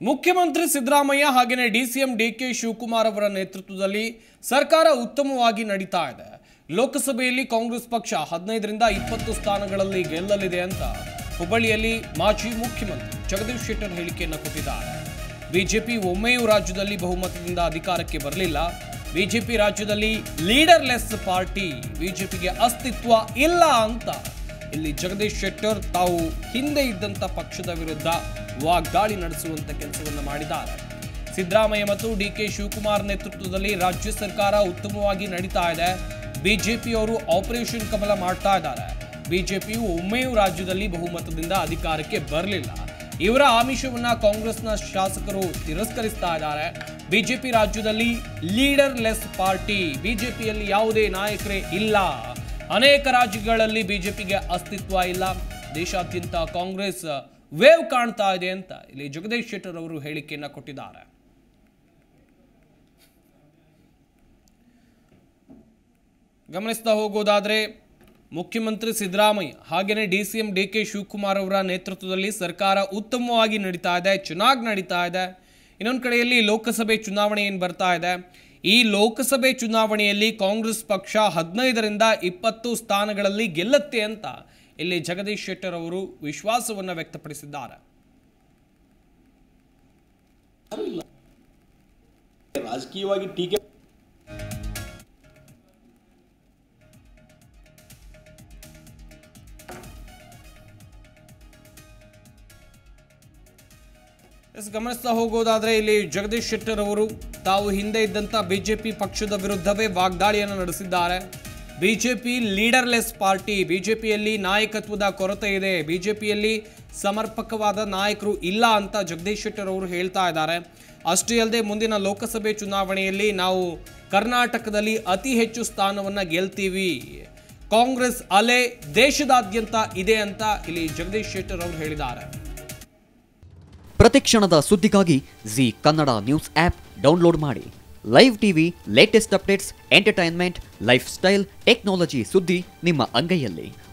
ಮುಖ್ಯಮಂತ್ರಿ ಸಿದ್ದರಾಮಯ್ಯ ಹಾಗೆಯೇ DCM DK Shivakumar ಅವರ ನೇತೃತ್ವದಲ್ಲಿ ಸರ್ಕಾರ ಉತ್ತಮವಾಗಿ ನಡೀತಾ ಇದೆ ಲೋಕಸಭೆಯಲ್ಲಿ ಕಾಂಗ್ರೆಸ್ ಪಕ್ಷ ಹದಿನೈದರಿಂದ ಇಪ್ಪತ್ತು ಸ್ಥಾನಗಳಲ್ಲಿ ಗೆಲ್ಲಲಿದೆ ಅಂತ ಹುಬ್ಬಳ್ಳಿಯಲ್ಲಿ ಮಾಜಿ ಮುಖ್ಯಮಂತ್ರಿ ಜಗದೀಶ್ ಶೆಟ್ಟರ್ ಹೇಳಿಕೆಯನ್ನು ಕೊಟ್ಟಿದ್ದಾರೆ ಬಿಜೆಪಿ ಒಮ್ಮೆಯೂ ರಾಜ್ಯದಲ್ಲಿ ಬಹುಮತದಿಂದ ಅಧಿಕಾರಕ್ಕೆ ಬರಲಿಲ್ಲ ಬಿಜೆಪಿ ರಾಜ್ಯದಲ್ಲಿ ಲೀಡರ್ಲೆಸ್ ಪಾರ್ಟಿ ಬಿಜೆಪಿಗೆ ಅಸ್ತಿತ್ವ ಇಲ್ಲ ಅಂತ ಇಲ್ಲಿ ಜಗದೀಶ್ ಶೆಟ್ಟರ್ ತಾವು ಹಿಂದೆ ಇದ್ದಂಥ ಪಕ್ಷದ ವಿರುದ್ಧ ವಾಗ್ದಾಳಿ ನಡೆಸುವಂತ ಕೆಲಸವನ್ನು ಮಾಡಿದ್ದಾರೆ ಸಿದ್ದರಾಮಯ್ಯ ಮತ್ತು ಡಿ ಕೆ ಶಿವಕುಮಾರ್ ನೇತೃತ್ವದಲ್ಲಿ ರಾಜ್ಯ ಸರ್ಕಾರ ಉತ್ತಮವಾಗಿ ನಡೀತಾ ಇದೆ ಬಿಜೆಪಿಯವರು ಆಪರೇಷನ್ ಕಮಲ ಮಾಡ್ತಾ ಇದ್ದಾರೆ ಬಿಜೆಪಿಯು ಒಮ್ಮೆಯೂ ರಾಜ್ಯದಲ್ಲಿ ಬಹುಮತದಿಂದ ಅಧಿಕಾರಕ್ಕೆ ಬರಲಿಲ್ಲ ಇವರ ಆಮಿಷವನ್ನ ಕಾಂಗ್ರೆಸ್ನ ಶಾಸಕರು ತಿರಸ್ಕರಿಸ್ತಾ ಇದ್ದಾರೆ ಬಿಜೆಪಿ ರಾಜ್ಯದಲ್ಲಿ ಲೀಡರ್ ಲೆಸ್ ಪಾರ್ಟಿ ಬಿಜೆಪಿಯಲ್ಲಿ ಯಾವುದೇ ನಾಯಕರೇ ಇಲ್ಲ ಅನೇಕ ರಾಜ್ಯಗಳಲ್ಲಿ ಬಿಜೆಪಿಗೆ ಅಸ್ತಿತ್ವ ಇಲ್ಲ ದೇಶಾದ್ಯಂತ ಕಾಂಗ್ರೆಸ್ ವೇವ್ ಕಾಣ್ತಾ ಇದೆ ಅಂತ ಇಲ್ಲಿ ಜಗದೀಶ್ ಶೆಟ್ಟರ್ ಅವರು ಹೇಳಿಕೆಯನ್ನ ಕೊಟ್ಟಿದ್ದಾರೆ ಗಮನಿಸ್ತಾ ಹೋಗೋದಾದ್ರೆ ಮುಖ್ಯಮಂತ್ರಿ ಸಿದ್ದರಾಮಯ್ಯ ಹಾಗೆಯೇ D C M D K Shivakumar ಅವರ ನೇತೃತ್ವದಲ್ಲಿ ಸರ್ಕಾರ ಉತ್ತಮವಾಗಿ ನಡೀತಾ ಇದೆ ಚೆನ್ನಾಗಿ ನಡೀತಾ ಇದೆ ಇನ್ನೊಂದು ಕಡೆಯಲ್ಲಿ ಲೋಕಸಭೆ ಚುನಾವಣೆ ಏನು ಬರ್ತಾ ಇದೆ ಈ ಲೋಕಸಭೆ ಚುನಾವಣೆಯಲ್ಲಿ ಕಾಂಗ್ರೆಸ್ ಪಕ್ಷ ಹದಿನೈದರಿಂದ ಇಪ್ಪತ್ತು ಸ್ಥಾನಗಳಲ್ಲಿ ಗೆಲ್ಲುತ್ತೆ ಅಂತ ಇಲ್ಲಿ ಜಗದೀಶ್ ಶೆಟ್ಟರ್ ಅವರು ವಿಶ್ವಾಸವನ್ನು ವ್ಯಕ್ತಪಡಿಸಿದ್ದಾರೆ ಯಾರೂ ಇಲ್ಲ ರಾಜಕೀಯವಾಗಿ ಟೀಕೆ ಎಸ್ ಗಮನಿಸ್ತಾ ಹೋಗೋದಾದ್ರೆ ಇಲ್ಲಿ ಜಗದೀಶ್ ಶೆಟ್ಟರ್ ಅವರು ತಾವು ಹಿಂದೆ ಇದ್ದಂಥ ಬಿಜೆಪಿ ಪಕ್ಷದ ವಿರುದ್ಧವೇ ವಾಗ್ದಾಳಿಯನ್ನು ನಡೆಸಿದ್ದಾರೆ ಬಿಜೆಪಿ ಲೀಡರ್ಲೆಸ್ ಪಾರ್ಟಿ ಬಿಜೆಪಿಯಲ್ಲಿ ನಾಯಕತ್ವದ ಕೊರತೆ ಇದೆ ಬಿಜೆಪಿಯಲ್ಲಿ ಸಮರ್ಪಕವಾದ ನಾಯಕರು ಇಲ್ಲ ಅಂತ ಜಗದೀಶ್ ಶೆಟ್ಟರ್ ಅವರು ಹೇಳ್ತಾ ಇದ್ದಾರೆ ಅಷ್ಟೇ ಅಲ್ಲದೆ ಮುಂದಿನ ಲೋಕಸಭೆ ಚುನಾವಣೆಯಲ್ಲಿ ನಾವು ಕರ್ನಾಟಕದಲ್ಲಿ ಅತಿ ಹೆಚ್ಚು ಸ್ಥಾನವನ್ನು ಗೆಲ್ತೀವಿ ಕಾಂಗ್ರೆಸ್ ಅಲೆ ದೇಶದಾದ್ಯಂತ ಇದೆ ಅಂತ ಇಲ್ಲಿ ಜಗದೀಶ್ ಶೆಟ್ಟರ್ ಅವರು ಹೇಳಿದ್ದಾರೆ ಪ್ರತಿಕ್ಷಣದ ಸುದ್ದಿಗಾಗಿ Zee Kannada news app download ಮಾಡಿ live TV latest updates entertainment life style technology ಸುದ್ದಿ ನಿಮ್ಮ ಅಂಗೈಯಲ್ಲಿ